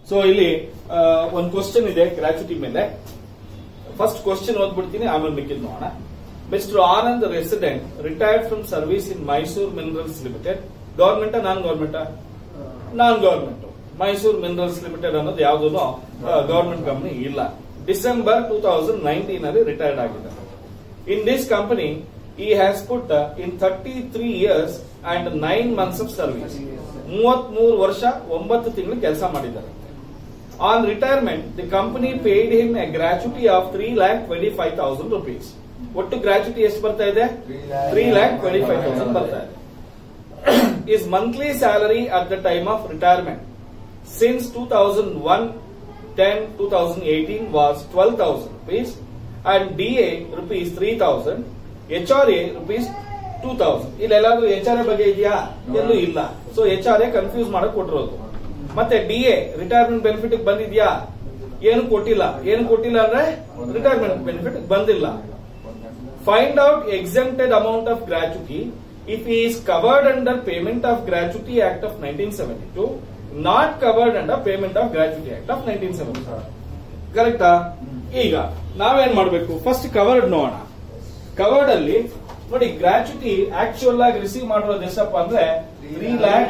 So ಇಲ್ಲಿ ಆ, ಒಂದು ಕ್ವಶನ್ ಇದೆ ಗ್ರಾಚ್ಯುಟಿ ಮೇಲೆ ಫಸ್ಟ್ ಕ್ವಶನ್ ಓದ್ಬಿಡ್ತೀನಿ ಆಮೇಲೆ ಮಿಕ್ಕಿದ್ ನೋಡೋಣ mister Anand resident retired from service in Mysore minerals limited government non government non government Mysore minerals limited ಅನ್ನೋದು ಯಾವುದೂ ಗವರ್ಮೆಂಟ್ ಕಂಪನಿ ಇಲ್ಲ ಡಿಸೆಂಬರ್ ಟೂ ತೌಸಂಡ್ ನೈನ್ಟೀನ್ ಅಲ್ಲಿ ರಿಟೈರ್ಡ್ ಆಗಿದ್ದಾರೆ in this company he has put in thirty three years and nine months of service ಮೂವತ್ಮೂರು ವರ್ಷ ಒಂಬತ್ತು ತಿಂಗಳು ಕೆಲಸ ಮಾಡಿದ್ದಾರೆ on retirement the company paid him a gratuity of three lakh twenty five thousand rupees ಒಟ್ಟು gratuity ಎಷ್ಟು ಬರ್ತಾ ಇದೆ three lakh twenty five thousand ಬರ್ತಾ ಇದೆ is monthly salary at the time of retirement since two thousand one ten two thousand eighteen was twelve thousand rupees and D A rupees three thousand H R A rupees two thousand ಇಲ್ಲೆಲ್ಲಾದ್ರೂ H R A ಬಗ್ಗೆ ಇದೆಯಾ ಎಲ್ಲೂ ಇಲ್ಲ so H R A confuse ಮಾಡಕ್ ಕೊಟ್ಟಿರೋದು ಮತ್ತೆ D A retirement benefit ಬಂದಿದ್ಯಾ ಏನು ಕೊಟ್ಟಿಲ್ಲ ಏನು ಕೊಟ್ಟಿಲ್ಲ ಅಂದ್ರೆ ರಿಟೈರ್ಮೆಂಟ್ ಬೆನಿಫಿಟ್ ಬಂದಿಲ್ಲ find out exempted amount of gratuity if is covered under payment of gratuity act of nineteen seventy two not covered under payment of gratuity act of nineteen seventy ಕರೆಕ್ಟಾ ಈಗ ನಾವೇನ್ ಮಾಡ್ಬೇಕು ಫಸ್ಟ್ ಕವರ್ಡ್ ನೋಡೋಣ covered ಅಲ್ಲಿ ನೋಡಿ gratuity actual ಆಗಿ receive ಮಾಡಿರೋದು ಎಷ್ಟಪ್ಪ ಅಂದ್ರೆ ತ್ರೀ ಲ್ಯಾಕ್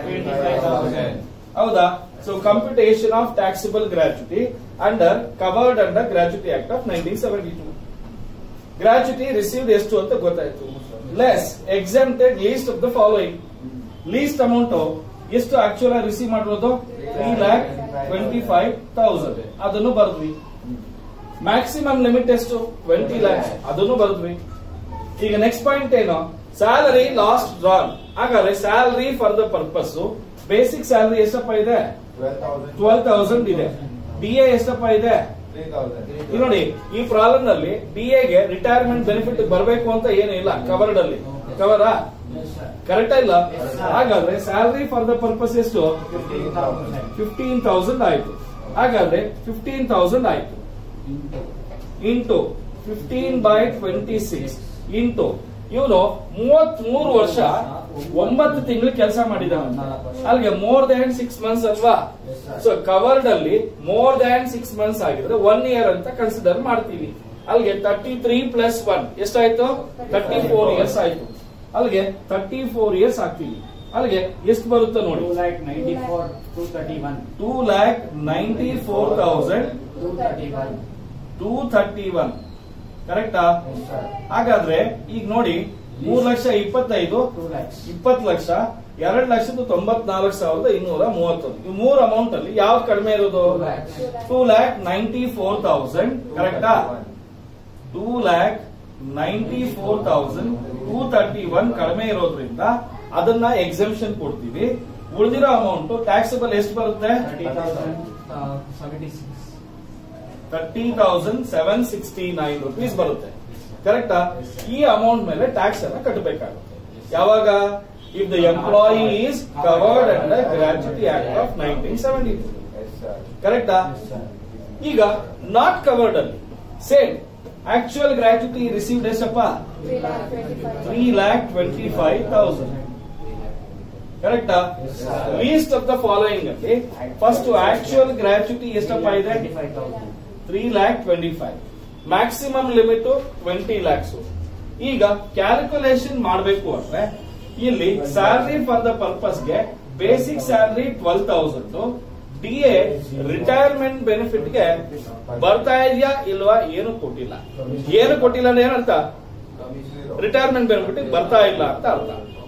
ಹೌದಾ so computation of taxable gratuity under covered under gratuity act of nineteen seventy two gratuity received ಎಷ್ಟು ಅಂತ ಗೊತ್ತಾಯ್ತು less exempted least of the following least amount ಎಷ್ಟು ಆಕ್ಚುಲ್ ಆಗಿ ರಿಸೀವ್ ಮಾಡಿರೋದು three lakh twenty five thousand ಅದನ್ನು ಬರೆದ್ವಿ maximum limit ಎಷ್ಟು twenty lakhs ಅದನ್ನು ಬರೆದ್ವಿ ಈಗ ನೆಕ್ಸ್ಟ್ ಪಾಯಿಂಟ್ ಏನು ಸ್ಯಾಲರಿ ಲಾಸ್ಟ್ ಡ್ರಾನ್ ಹಾಗಾದ್ರೆ salary for the purpose basic salary ಎಷ್ಟಪ್ಪ ಇದೆ ಟ್ವೆಲ್ ತೌಸಂಡ್ ಇದೆ ಡಿ ಎ ಎಷ್ಟಪ್ಪ ಇದೆ ಇಲ್ಲಿ ನೋಡಿ ಈ ಪ್ರಾಬ್ಲಮ್ ನಲ್ಲಿ ಡಿ ಎಗೆ ರಿಟೈರ್ಮೆಂಟ್ ಬೆನಿಫಿಟ್ ಬರಬೇಕು ಅಂತ ಏನು ಇಲ್ಲ ಕವರ್ಡ್ ಅಲ್ಲಿ ಕವರಾ ಕರೆಕ್ಟ್ ಇಲ್ಲ ಹಾಗಾದ್ರೆ ಸ್ಯಾಲರಿ ಫಾರ್ ದ ಪರ್ಪಸ್ ಎಷ್ಟು ಫಿಫ್ಟೀನ್ ತೌಸಂಡ್ ಆಯ್ತು ಹಾಗಾದ್ರೆ ಫಿಫ್ಟೀನ್ ತೌಸಂಡ್ ಆಯ್ತು into fifteen by twenty six into ಇವನು ಮೂವತ್ ಮೂರು ವರ್ಷ ಒಂಬತ್ತು ತಿಂಗಳು ಕೆಲಸ ಮಾಡಿದ್ದಾನೆ ಅಲ್ಲಿಗೆ ಮೋರ್ ದ್ಯಾನ್ ಸಿಕ್ಸ್ ಮಂತ್ಸ್ ಅಲ್ವಾ ಸೊ ಕವರ್ಡ್ ಅಲ್ಲಿ ಮೋರ್ ದ್ಯಾನ್ ಸಿಕ್ಸ್ ಮಂತ್ಸ್ ಆಗಿದ್ರೆ ಒನ್ ಇಯರ್ ಅಂತ ಕನ್ಸಿಡರ್ ಮಾಡ್ತೀವಿ ಅಲ್ಲಿಗೆ ತರ್ಟಿ ತ್ರೀ ಪ್ಲಸ್ ಒನ್ ಎಷ್ಟಾಯ್ತು ತರ್ಟಿ ಫೋರ್ ಇಯರ್ಸ್ ಆಯ್ತು ಅಲ್ಲಿಗೆ ತರ್ಟಿ ಫೋರ್ ಇಯರ್ಸ್ ಆಗ್ತೀವಿ ಅಲ್ಲಿಗೆ ಎಷ್ಟು ಬರುತ್ತೆ ನೋಡಿ Two lakh ninety-four, two thirty-one, two lakh ninety four thousand two thirty-one. Two thirty one ಕರೆಕ್ಟಾ Yes, sir. ಹಾಗಾದ್ರೆ ಈಗ ನೋಡಿ ಮೂರ್ ಲಕ್ಷ ಇಪ್ಪತ್ತೈದು Two lakhs. ಇಪ್ಪತ್ತು ಲಕ್ಷ ಎರಡ್ ಲಕ್ಷದ ತೊಂಬತ್ನಾಲ್ಕು ಸಾವಿರದ ಇನ್ನೂರ ಮೂವತ್ತೊಂದು ಈ ಮೂರ್ ಅಮೌಂಟ್ ಅಲ್ಲಿ ಯಾವ್ದು ಕಡಿಮೆ ಇರೋದು Two lakhs. Two lakh ninety four thousand ಕರೆಕ್ಟಾ two lakh ninety four thousand two thirty one ಕಡಿಮೆ ಇರೋದ್ರಿಂದ ಅದನ್ನ ಎಕ್ಸೆಂಪ್ಷನ್ ಕೊಡ್ತೀವಿ ಉಳಿದಿರೋ ಅಮೌಂಟ್ ಟ್ಯಾಕ್ಸಬಲ್ ಎಷ್ಟು ಬರುತ್ತೆ Thirty thousand, uh, seventy-six. Thirty thousand seven sixty nine rupees ಬರುತ್ತೆ ಕರೆಕ್ಟಾ ಈ ಅಮೌಂಟ್ ಮೇಲೆ ಟ್ಯಾಕ್ಸ್ ಅನ್ನ ಕಟ್ಟಬೇಕಾಗುತ್ತೆ ಯಾವಾಗ if the employee is covered under gratuity act of nineteen seventy ಕರೆಕ್ಟಾ Yes, sir. ಈಗ ನಾಟ್ ಕವರ್ಡ್ ಅಲ್ಲಿ ಸೇಮ್ ಆಕ್ಚುಯಲ್ ಗ್ರಾಚ್ಯುಟಿ ರಿಸೀವ್ಡ್ ಎಷ್ಟಪ್ಪ three lakh twenty five thousand ಕರೆಕ್ಟಾ Yes, sir. Least of the following ಅಲ್ಲಿ ಫಸ್ಟ್ ಆಕ್ಚುಯಲ್ ಗ್ರಾಚ್ಯುಟಿ ಎಷ್ಟಪ್ಪ ಇದೆ Twenty-five thousand. Three lakh twenty five maximum limit twenty lakhs ಈಗ calculation ಮಾಡಬೇಕು ಅಂದ್ರೆ ಇಲ್ಲಿ ಸ್ಯಾಲರಿ ಫಾರ್ ದ ಪರ್ಪಸ್ಗೆ basic salary twelve thousand D A retirement benefit ಗೆ ಬರ್ತಾ ಇದೆಯಾ ಇಲ್ವಾ ಏನು ಕೊಟ್ಟಿಲ್ಲ ಏನು ಕೊಟ್ಟಿಲ್ಲ ಅಂದ್ರೆ ಏನಂತ ರಿಟೈರ್ಮೆಂಟ್ ಬೆನಿಫಿಟ್ ಬರ್ತಾ ಇಲ್ಲ ಅಂತ ಅರ್ಥ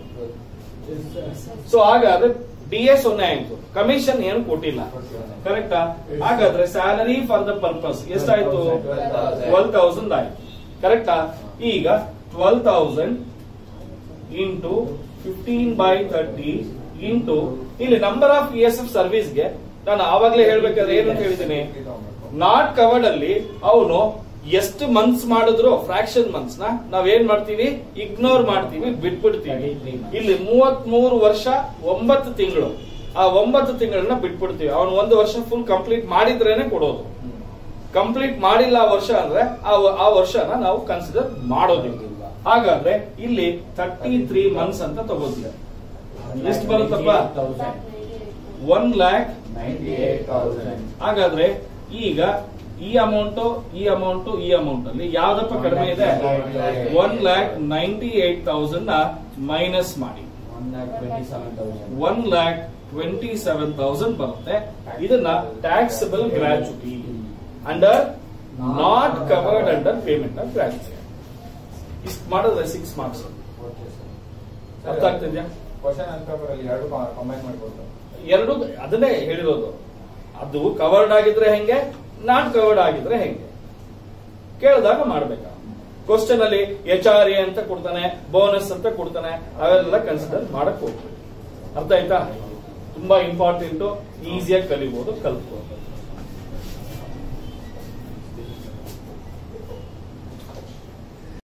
ಸೊ ಹಾಗಾದ್ರೆ ಡಿ ಎ ಸೊನ್ನೆ ಆಯ್ತು ಕಮಿಷನ್ ಏನು ಕೊಟ್ಟಿಲ್ಲ ಕರೆಕ್ಟಾ ಹಾಗಾದ್ರೆ ಸ್ಯಾಲರಿ ಫಾರ್ ದ ಪರ್ಪಸ್ ಎಷ್ಟಾಯ್ತು ಟ್ವೆಲ್ ತೌಸಂಡ್ ಆಯ್ತು ಕರೆಕ್ಟಾ ಈಗ twelve thousand into fifteen by thirty into ಇಲ್ಲಿ ನಂಬರ್ ಆಫ್ ಇಯರ್ಸ್ ಆಫ್ ಸರ್ವಿಸ್ಗೆ ನಾನು ಆವಾಗಲೇ ಹೇಳ್ಬೇಕಾದ್ರೆ ಏನು ಹೇಳಿದ್ದೀನಿ ನಾಟ್ ಕವರ್ಡ್ ಅಲ್ಲಿ ಅವನು ಎಷ್ಟು ಮಂತ್ಸ್ ಮಾಡಿದ್ರು ಫ್ರಾಕ್ಷನ್ ಮಂತ್ಸ್ ನ ನಾವೇನ್ ಮಾಡ್ತೀವಿ ಇಗ್ನೋರ್ ಮಾಡ್ತೀವಿ ಬಿಟ್ಬಿಡ್ತೀವಿ ಇಲ್ಲಿ ಮೂವತ್ ಮೂರು ವರ್ಷ ಒಂಬತ್ತು ತಿಂಗಳು ಆ ಒಂಬತ್ತು ತಿಂಗಳನ್ನ ಬಿಟ್ಬಿಡ್ತೀವಿ ಅವನು ಒಂದು ವರ್ಷ ಫುಲ್ ಕಂಪ್ಲೀಟ್ ಮಾಡಿದ್ರೇನೆ ಕೊಡೋದು ಕಂಪ್ಲೀಟ್ ಮಾಡಿಲ್ಲ ಆ ವರ್ಷ ಅಂದ್ರೆ ಆ ವ- ಆ ವರ್ಷನ ನಾವು ಕನ್ಸಿಡರ್ ಮಾಡೋದಿಲ್ಲ ಹಾಗಾದ್ರೆ ಇಲ್ಲಿ ತರ್ಟಿ ತ್ರೀ ಮಂತ್ಸ್ ಅಂತ ತಗೋತೀವಿ ಎಷ್ಟು ಬರುತ್ತಪ್ಪ one lakh ninety eight thousand ಹಾಗಾದ್ರೆ ಈಗ ಈ ಅಮೌಂಟ್ ಈ ಅಮೌಂಟ್ ಈ ಅಮೌಂಟ್ ಅಲ್ಲಿ ಯಾವ್ದಪ್ಪ ಕಡಿಮೆ ಇದೆ one lakh ninety eight thousand ನ ಮೈನಸ್ ಮಾಡಿ one lakh twenty seven thousand one lakh twenty seven thousand ಬರುತ್ತೆ ಇದನ್ನ taxable gratuity under not covered under payment of gratuity ಇಷ್ಟು ಮಾಡಿದ್ರೆ ಸಿಕ್ಸ್ ಮಾರ್ಕ್ಸ್ ಓಕೆ ಸರ್ ಅರ್ಥ ಆಗ್ತಿದ್ಯಾ ಕ್ವಶನ್ ಆನ್ಸರ್ ಪೇಪರ್ ಅಲ್ಲಿ ಎರಡು ಕಂಬೈನ್ ಮಾಡ್ಬೋದು ಎರಡು ಅದನ್ನೇ ಹೇಳಿರೋದು ಅದು ಕವರ್ಡ್ ಆಗಿದ್ರೆ ಹೆಂಗೆ ನಾಟ್ ಕವರ್ಡ್ ಆಗಿದ್ರೆ ಹೆಂಗೆ ಕೇಳಿದಾಗ ಮಾಡ್ಬೇಕ ಕ್ವಶನ್ ಅಲ್ಲಿ ಎಚ್ ಆರ್ ಎ ಅಂತ ಕೊಡ್ತಾನೆ ಬೋನಸ್ ಅಂತ ಕೊಡ್ತಾನೆ ಅವೆಲ್ಲ ಕನ್ಸಿಡರ್ ಮಾಡಕ್ ಹೋಗ್ಬೇಕು ಅರ್ಥ ಆಯ್ತಾ ತುಂಬಾ ಇಂಪಾರ್ಟೆಂಟ್ ಈಸಿಯಾಗಿ ಕಲಿಬಹುದು ಕಲ್ತ್ಕೊಂಡು